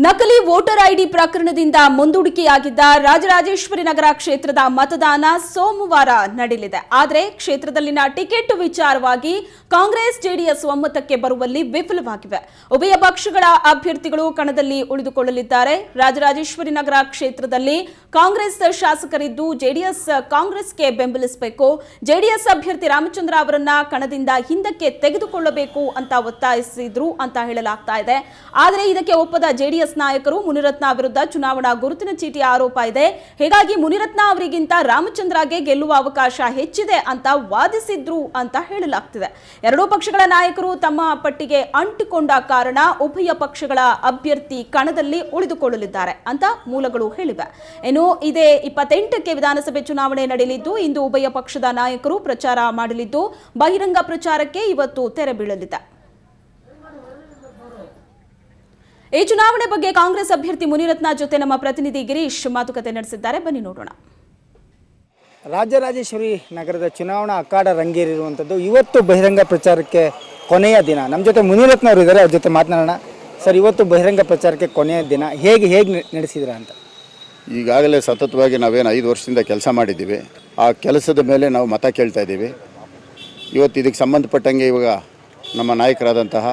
ನಕಲಿ voter ID ಪ್ರಕರಣದಿಂದ ಮುಂದೂಡಿಕೆಯಾಗಿದ್ದ ರಾಜರಾಜೇಶ್ವರಿ ನಗರ ಕ್ಷೇತ್ರದ ಮತದಾನ ಸೋಮವಾರ ನಡೆಯಲಿದೆ ಆದರೆ ಕ್ಷೇತ್ರದಲ್ಲಿನ ಟಿಕೆಟ್ ವಿಚಾರವಾಗಿ ಕಾಂಗ್ರೆಸ್ ಜೆಡಿಎಸ್ ಒಮ್ಮತಕ್ಕೆ ಬರುವಲ್ಲಿ ವಿಫಲವಾಗಿವೆ ಉಭಯ ಪಕ್ಷಗಳ ಅಭ್ಯರ್ಥಿಗಳು ಕಣದಲ್ಲಿ ಉಳಿದುಕೊಳ್ಳಲಿದ್ದಾರೆ ರಾಜರಾಜೇಶ್ವರಿ ನಗರ ಕ್ಷೇತ್ರದಲ್ಲಿ ಕಾಂಗ್ರೆಸ್ ಶಾಸಕರಿದ್ದು ಜೆಡಿಎಸ್ ಕಾಂಗ್ರೆಸ್ಗೆ ಬೆಂಬಲಿಸಬೇಕು ಜೆಡಿಎಸ್ ಅಭ್ಯರ್ಥಿ ರಾಮಚಂದ್ರ ಅವರನ್ನ ಕಣದಿಂದ ಹಿಂದಕ್ಕೆ ತೆಗೆದುಕೊಳ್ಳಬೇಕು ಅಂತ ಒತ್ತಾಯಿಸಿದ್ರು ಅಂತ ಹೇಳಲಾಗ್ತಾ ಇದೆ ಆದರೆ ಇದಕ್ಕೆ ಒಪ್ಪದ ಜೆಡಿಎಸ್ ನಾಯಕರು ಮುನಿರತ್ನ ವಿರುದ್ಧ ಚುನಾವಣಾ ಗುರುತಿನ ಚೀಟಿ ಆರೋಪ ಇದೆ ಹೀಗಾಗಿ ಮುನಿರತ್ನ ಅವರಿಗಿಂತ ರಾಮಚಂದ್ರಗೆ ಗೆಲ್ಲುವ ಅವಕಾಶ ಹೆಚ್ಚಿದೆ ಅಂತ ವಾದಿಸಿದ್ರು ಅಂತ ಹೇಳಲಾಗ್ತಿದೆ ಎರಡೂ ಪಕ್ಷಗಳ ನಾಯಕರು ತಮ್ಮ ಪಟ್ಟಿಗೆ ಅಂಟಿಕೊಂಡ ಕಾರಣ ಉಭಯ ಪಕ್ಷಗಳ ಅಭ್ಯರ್ಥಿ ಕಣದಲ್ಲಿ ಉಳಿದುಕೊಳ್ಳಲಿದ್ದಾರೆ ಅಂತ ಮೂಲಗಳು ಹೇಳಿವೆ ಇನ್ನು ಇದೇ ಇಪ್ಪತ್ತೆಂಟಕ್ಕೆ ವಿಧಾನಸಭೆ ಚುನಾವಣೆ ನಡೆಯಲಿದ್ದು ಇಂದು ಉಭಯ ಪಕ್ಷದ ನಾಯಕರು ಪ್ರಚಾರ ಮಾಡಲಿದ್ದು ಬಹಿರಂಗ ಪ್ರಚಾರಕ್ಕೆ ಇವತ್ತು ತೆರೆ ಬೀಳಲಿದೆ ಈ ಚುನಾವಣೆ ಬಗ್ಗೆ ಕಾಂಗ್ರೆಸ್ ಅಭ್ಯರ್ಥಿ ಮುನಿರತ್ನ ಜೊತೆ ನಮ್ಮ ಪ್ರತಿನಿಧಿ ಗಿರೀಶ್ ಮಾತುಕತೆ ನಡೆಸಿದ್ದಾರೆ ಬನ್ನಿ ನೋಡೋಣ ರಾಜರಾಜೇಶ್ವರಿ ನಗರದ ಚುನಾವಣಾ ಅಖಾಡ ರಂಗೇರಿರುವಂಥದ್ದು ಇವತ್ತು ಬಹಿರಂಗ ಪ್ರಚಾರಕ್ಕೆ ಕೊನೆಯ ದಿನ ನಮ್ಮ ಜೊತೆ ಮುನಿರತ್ನ ಅವರು ಇದ್ದಾರೆ ಅವ್ರ ಜೊತೆ ಮಾತನಾಡೋಣ ಸರ್ ಇವತ್ತು ಬಹಿರಂಗ ಪ್ರಚಾರಕ್ಕೆ ಕೊನೆಯ ದಿನ ಹೇಗೆ ಹೇಗೆ ನೆ- ನಡೆಸಿದ್ರ ಅಂತ ಈಗಾಗಲೇ ಸತತವಾಗಿ ನಾವೇನು ಐದು ವರ್ಷದಿಂದ ಕೆಲಸ ಮಾಡಿದ್ದೀವಿ ಆ ಕೆಲಸದ ಮೇಲೆ ನಾವು ಮತ ಕೇಳ್ತಾ ಇದ್ದೀವಿ ಇವತ್ತು ಇದಕ್ಕೆ ಸಂಬಂಧಪಟ್ಟಂಗೆ ಇವಾಗ ನಮ್ಮ ನಾಯಕರಾದಂತಹ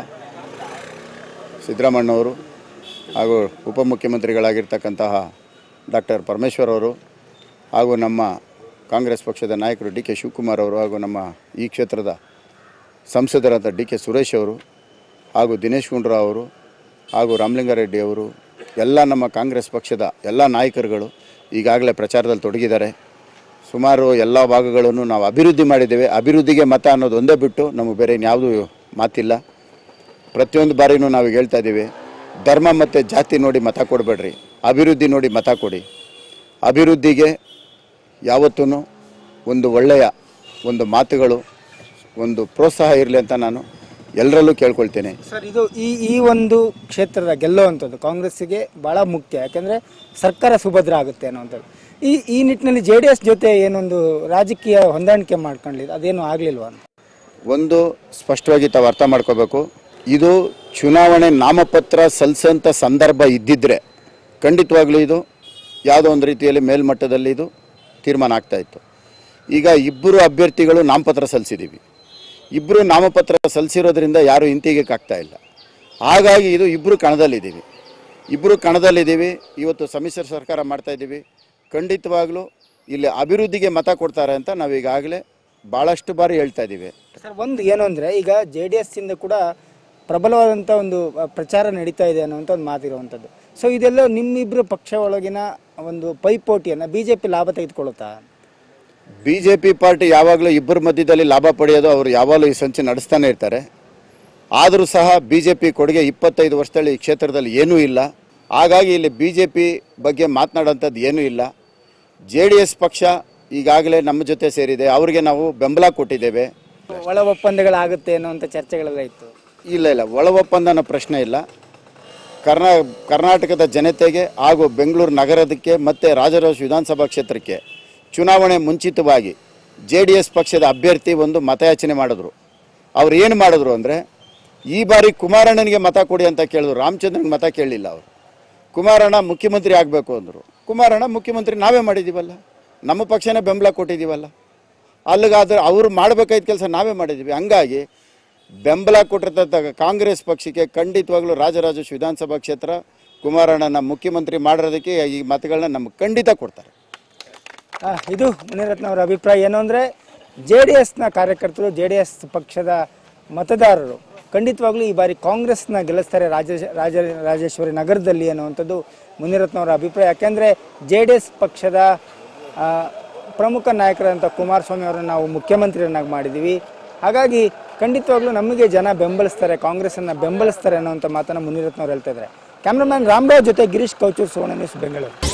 ಸಿದ್ದರಾಮಣ್ಣವರು ಹಾಗೂ ಉಪಮುಖ್ಯಮಂತ್ರಿಗಳಾಗಿರ್ತಕ್ಕಂತಹ ಡಾಕ್ಟರ್ ಪರಮೇಶ್ವರ್ ಅವರು ಹಾಗೂ ನಮ್ಮ ಕಾಂಗ್ರೆಸ್ ಪಕ್ಷದ ನಾಯಕರು ಡಿ ಕೆ ಶಿವಕುಮಾರ್ ಅವರು ಹಾಗೂ ನಮ್ಮ ಈ ಕ್ಷೇತ್ರದ ಸಂಸದರಾದ ಡಿ ಕೆ ಸುರೇಶ್ ಅವರು ಹಾಗೂ ದಿನೇಶ್ ಗುಂಡೂರಾವ್ ಅವರು ಹಾಗೂ ರಾಮಲಿಂಗಾರೆಡ್ಡಿ ಅವರು ಎಲ್ಲ ನಮ್ಮ ಕಾಂಗ್ರೆಸ್ ಪಕ್ಷದ ಎಲ್ಲ ನಾಯಕರುಗಳು ಈಗಾಗಲೇ ಪ್ರಚಾರದಲ್ಲಿ ತೊಡಗಿದ್ದಾರೆ ಸುಮಾರು ಎಲ್ಲ ಭಾಗಗಳನ್ನು ನಾವು ಅಭಿವೃದ್ಧಿ ಮಾಡಿದ್ದೇವೆ ಅಭಿವೃದ್ಧಿಗೆ ಮತ ಅನ್ನೋದು ಒಂದೇ ಬಿಟ್ಟು ನಮಗೆ ಬೇರೆ ಇನ್ಯಾವುದೂ ಮಾತಿಲ್ಲ ಪ್ರತಿಯೊಂದು ಬಾರಿನೂ ನಾವು ಹೇಳ್ತಾ ಇದ್ದೀವಿ ಧರ್ಮ ಮತ್ತು ಜಾತಿ ನೋಡಿ ಮತ ಕೊಡಬೇಡ್ರಿ ಅಭಿವೃದ್ಧಿ ನೋಡಿ ಮತ ಕೊಡಿ ಅಭಿವೃದ್ಧಿಗೆ ಯಾವತ್ತೂ ಒಂದು ಒಳ್ಳೆಯ ಒಂದು ಮಾತುಗಳು ಒಂದು ಪ್ರೋತ್ಸಾಹ ಇರಲಿ ಅಂತ ನಾನು ಎಲ್ಲರಲ್ಲೂ ಕೇಳ್ಕೊಳ್ತೇನೆ ಸರ್ ಇದು ಈ ಈ ಒಂದು ಕ್ಷೇತ್ರದ ಗೆಲ್ಲುವಂಥದ್ದು ಕಾಂಗ್ರೆಸ್ಸಿಗೆ ಭಾಳ ಮುಖ್ಯ ಯಾಕೆಂದರೆ ಸರ್ಕಾರ ಸುಭದ್ರ ಆಗುತ್ತೆ ಅನ್ನುವಂಥದ್ದು ಈ ಈ ನಿಟ್ಟಿನಲ್ಲಿ ಜೆ ಡಿ ಎಸ್ ಜೊತೆ ಏನೊಂದು ರಾಜಕೀಯ ಹೊಂದಾಣಿಕೆ ಮಾಡ್ಕೊಳ್ಳಿಲ್ಲ ಅದೇನು ಆಗಲಿಲ್ವಾ ಅಂತ ಒಂದು ಸ್ಪಷ್ಟವಾಗಿ ತಾವು ಅರ್ಥ ಮಾಡ್ಕೋಬೇಕು ಇದು ಚುನಾವಣೆ ನಾಮಪತ್ರ ಸಲ್ಲಿಸೋಂಥ ಸಂದರ್ಭ ಇದ್ದಿದ್ದರೆ ಖಂಡಿತವಾಗ್ಲೂ ಇದು ಯಾವುದೋ ಒಂದು ರೀತಿಯಲ್ಲಿ ಮೇಲ್ಮಟ್ಟದಲ್ಲಿ ಇದು ತೀರ್ಮಾನ ಆಗ್ತಾ ಇತ್ತು ಈಗ ಇಬ್ಬರು ಅಭ್ಯರ್ಥಿಗಳು ನಾಮಪತ್ರ ಸಲ್ಲಿಸಿದ್ದೀವಿ ಇಬ್ಬರು ನಾಮಪತ್ರ ಸಲ್ಲಿಸಿರೋದ್ರಿಂದ ಯಾರು ಹಿಂತಿಗೆಕ್ಕಾಗ್ತಾ ಇಲ್ಲ ಹಾಗಾಗಿ ಇದು ಇಬ್ಬರು ಕಣದಲ್ಲಿದ್ದೀವಿ ಇಬ್ಬರು ಕಣದಲ್ಲಿದ್ದೀವಿ ಇವತ್ತು ಸಮ್ಮಿಶ್ರ ಸರ್ಕಾರ ಮಾಡ್ತಾ ಇದ್ದೀವಿ ಖಂಡಿತವಾಗ್ಲೂ ಇಲ್ಲಿ ಅಭಿವೃದ್ಧಿಗೆ ಮತ ಕೊಡ್ತಾರೆ ಅಂತ ನಾವು ಈಗಾಗಲೇ ಭಾಳಷ್ಟು ಬಾರಿ ಹೇಳ್ತಾ ಇದ್ದೀವಿ ಸರ್ ಒಂದು ಏನು ಅಂದರೆ ಈಗ ಜೆ ಡಿ ಎಸ್ ಇಂದ ಕೂಡ ಪ್ರಬಲವಾದಂಥ ಒಂದು ಅ, ಪ್ರಚಾರ ನಡೀತಾ ಇದೆ ಅನ್ನುವಂಥ ಒಂದು ಮಾತಿರುವಂಥದ್ದು ಸೊ ಇದೆಲ್ಲ ನಿಮ್ಮಿಬ್ಬರು ಪಕ್ಷ ಒಳಗಿನ ಒಂದು ಪೈಪೋಟಿಯನ್ನು ಬಿ ಜೆ ಪಿ ಲಾಭ ತೆಗೆದುಕೊಳ್ಳುತ್ತಾ ಬಿ ಜೆ ಪಿ ಪಾರ್ಟಿ ಯಾವಾಗಲೂ ಇಬ್ಬರ ಮಧ್ಯದಲ್ಲಿ ಲಾಭ ಪಡೆಯೋದು ಅವರು ಯಾವಾಗಲೂ ಈ ಸಂಚು ನಡೆಸ್ತಾನೆ ಇರ್ತಾರೆ ಆದರೂ ಸಹ ಬಿ ಜೆ ಪಿ ಕೊಡುಗೆ ಇಪ್ಪತ್ತೈದು ವರ್ಷದಲ್ಲಿ ಈ ಕ್ಷೇತ್ರದಲ್ಲಿ ಏನೂ ಇಲ್ಲ ಹಾಗಾಗಿ ಇಲ್ಲಿ ಬಿ ಜೆ ಪಿ ಬಗ್ಗೆ ಮಾತನಾಡೋಂಥದ್ದು ಏನೂ ಇಲ್ಲ ಜೆ ಡಿ ಎಸ್ ಪಕ್ಷ ಈಗಾಗಲೇ ನಮ್ಮ ಜೊತೆ ಸೇರಿದೆ ಅವರಿಗೆ ನಾವು ಬೆಂಬಲ ಕೊಟ್ಟಿದ್ದೇವೆ ಒಳ ಒಪ್ಪಂದಗಳಾಗುತ್ತೆ ಅನ್ನುವಂಥ ಚರ್ಚೆಗಳೆಲ್ಲ ಇತ್ತು ಇಲ್ಲ ಇಲ್ಲ ಒಳ ಒಪ್ಪಂದ ಅನ್ನೋ ಪ್ರಶ್ನೆ ಇಲ್ಲ ಕರ್ನಾ ಕರ್ನಾಟಕದ ಜನತೆಗೆ ಹಾಗೂ ಬೆಂಗಳೂರು ನಗರದಕ್ಕೆ ಮತ್ತು ರಾಜರಾಜ ವಿಧಾನಸಭಾ ಕ್ಷೇತ್ರಕ್ಕೆ ಚುನಾವಣೆ ಮುಂಚಿತವಾಗಿ ಜೆ ಡಿ ಎಸ್ ಪಕ್ಷದ ಅಭ್ಯರ್ಥಿ ಒಂದು ಮತಯಾಚನೆ ಮಾಡಿದ್ರು ಅವ್ರು ಏನು ಮಾಡಿದ್ರು ಅಂದರೆ ಈ ಬಾರಿ ಕುಮಾರಣ್ಣನಿಗೆ ಮತ ಕೊಡಿ ಅಂತ ಕೇಳಿದ್ರು ರಾಮಚಂದ್ರನಿಗೆ ಮತ ಕೇಳಲಿಲ್ಲ ಅವರು ಕುಮಾರಣ್ಣ ಮುಖ್ಯಮಂತ್ರಿ ಆಗಬೇಕು ಅಂದರು ಕುಮಾರಣ್ಣ ಮುಖ್ಯಮಂತ್ರಿ ನಾವೇ ಮಾಡಿದ್ದೀವಲ್ಲ ನಮ್ಮ ಪಕ್ಷನೇ ಬೆಂಬಲ ಕೊಟ್ಟಿದ್ದೀವಲ್ಲ ಅಲ್ಲಿಗಾದ್ರೆ ಅವರು ಮಾಡಬೇಕಾದ ಕೆಲಸ ನಾವೇ ಮಾಡಿದ್ದೀವಿ ಹಂಗಾಗಿ ಬೆಂಬಲ ಕೊಟ್ಟಿರ್ತಂಥ ಕಾಂಗ್ರೆಸ್ ಪಕ್ಷಕ್ಕೆ ಖಂಡಿತವಾಗ್ಲೂ ರಾಜರಾಜೇಶ್ ವಿಧಾನಸಭಾ ಕ್ಷೇತ್ರ ಕುಮಾರಣ್ಣನ ಮುಖ್ಯಮಂತ್ರಿ ಮಾಡಿರೋದಕ್ಕೆ ಈ ಮತಗಳನ್ನ ನಮ್ಗೆ ಖಂಡಿತ ಕೊಡ್ತಾರೆ ಆ, ಇದು ಮುನಿರತ್ನ ಅವರ ಅಭಿಪ್ರಾಯ ಏನು ಅಂದರೆ ಜೆ ಡಿ ಎಸ್ನ ಕಾರ್ಯಕರ್ತರು ಜೆ ಡಿ ಎಸ್ ಪಕ್ಷದ ಮತದಾರರು ಖಂಡಿತವಾಗ್ಲೂ ಈ ಬಾರಿ ಕಾಂಗ್ರೆಸ್ನ ಗೆಲ್ಲಿಸ್ತಾರೆ ರಾಜ ರಾಜ ರಾಜೇಶ್ವರಿ ನಗರದಲ್ಲಿ ಅನ್ನುವಂಥದ್ದು ಮುನಿರತ್ನ ಅವರ ಅಭಿಪ್ರಾಯ ಯಾಕೆಂದರೆ ಜೆ ಡಿ ಎಸ್ ಪಕ್ಷದ ಆ, ಪ್ರಮುಖ ನಾಯಕರಾದಂಥ ಕುಮಾರಸ್ವಾಮಿ ಅವರನ್ನು ನಾವು ಮುಖ್ಯಮಂತ್ರಿಯನ್ನಾಗಿ ಮಾಡಿದ್ದೀವಿ ಹಾಗಾಗಿ ಖಂಡಿತವಾಗ್ಲೂ ನಮಗೆ ಜನ ಬೆಂಬಲಿಸ್ತಾರೆ ಕಾಂಗ್ರೆಸ್ಸನ್ನು ಬೆಂಬಲಿಸ್ತಾರೆ ಅನ್ನುವಂಥ ಮಾತನ್ನು ಮುನಿರತ್ನ ಅವ್ರು ಹೇಳ್ತಾ ಇದ್ದಾರೆ ಕ್ಯಾಮ್ರಾಮನ್ ರಾಮರಾವ್ ಜೊತೆ ಗಿರೀಶ್ ಕೌಚೂರ್ ಸುವರ್ಣ ನ್ಯೂಸ್ ಬೆಂಗಳೂರು